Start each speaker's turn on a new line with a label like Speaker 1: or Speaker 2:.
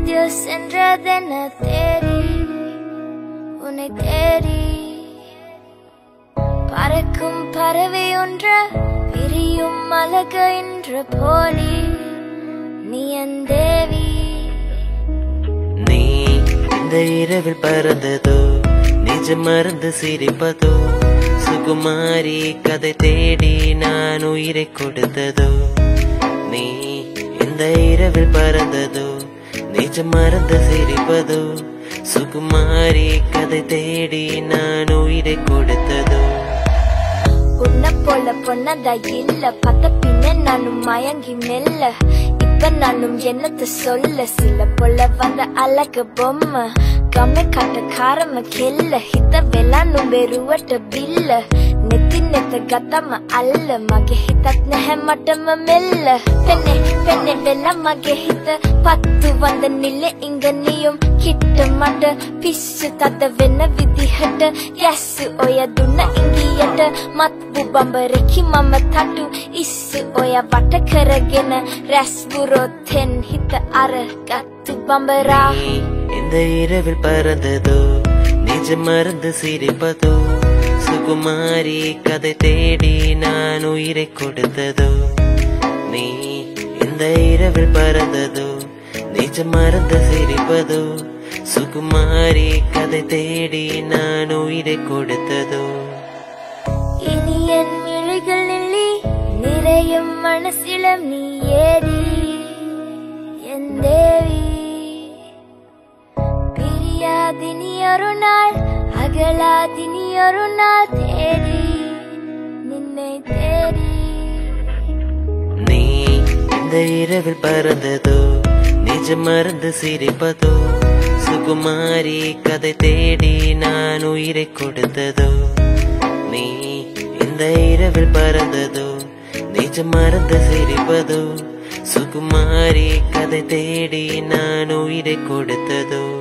Speaker 1: எங்கெங்கேயோ சென்றதென தேடி உன்னை தேடி பறக்கும் பறவை ஒன்ற பிரியும் அழக என்ற போலி நீ என் தேவி
Speaker 2: நீ இந்த இரவில் பறந்ததோ நிஜ மறந்து சிரிப்பதோ சுகுமாரி கதை தேடி நான் உயிரை கொடுத்ததோ நீ இந்த இரவில் பறந்ததோ நிஜ மறந்து சிரிப்பதோ சுகுமாரி கதை தேடி நான் உயிரை கொடுத்ததோ
Speaker 1: உன்னை போல பொன்னதா இல்ல பத்த பின்ன நானும் மயங்கி மெல்ல இப்ப நானும் என்னத்த சொல்ல சில போல வந்த அழகு பொம்மை கம்ம கட்ட காரம கெல்ல ಹಿತ ವೆಲಾನು ಬೆರುವಟ ಬಿಲ್ಲ ನೆತ್ತಿ ನೆತ್ತ ಗತಮ ಅಲ್ಲ ಮಗೆ ಹಿತತ್ ನೆಹ ಮಟಮ ಮೆಲ್ಲ ಪೆನ್ನೆ ಪೆನ್ನೆ ಬೆಲ್ಲ ಮಗೆ ಹಿತ ಪತ್ತು வந்த நில்ல இங்க நீயும் கிட்ட மாட்ட பிசு தத்த வென்ன விதி ஹட்ட எஸ் ஒய துண்ண இங்கியட்ட மத்பு பம்பரக்கி மம தட்டு இசு ஒய வட்ட கரගෙන ரஸ் புரோ தென் ஹித்த அர கத்து பம்பரா
Speaker 2: நீ இந்த இரவில் பறந்ததோ நிஜ மறந்து சிரிப்பதோ சுகுமாரி கதை தேடி நான் உயிரை கொடுத்ததோ நீ இந்த இரவில் பறந்ததோ நிஜ மறந்து சிரிப்பதோ சுகுமாரி கதை தேடி நான் உயிரை கொடுத்ததோ
Speaker 1: இனி என் விழிகள் நில்லி நிறையும் மனசிலம் நீ ஏறி என் தேவி பிரியாதினி ஒரு நாள் அகலாதினி ஒரு நாள் தேடி நின்னை தேடி
Speaker 2: நீ இந்த இரவில் பறந்ததோ நிஜ மறந்து சிரிப்பதோ சுகுமாரி கதை தேடி நான் உயிரை கொடுத்ததோ நீ இந்த இரவில் பறந்ததோ நிஜ மறந்து சிரிப்பதோ சுகுமாரி கதை தேடி நான் உயிரை கொடுத்ததோ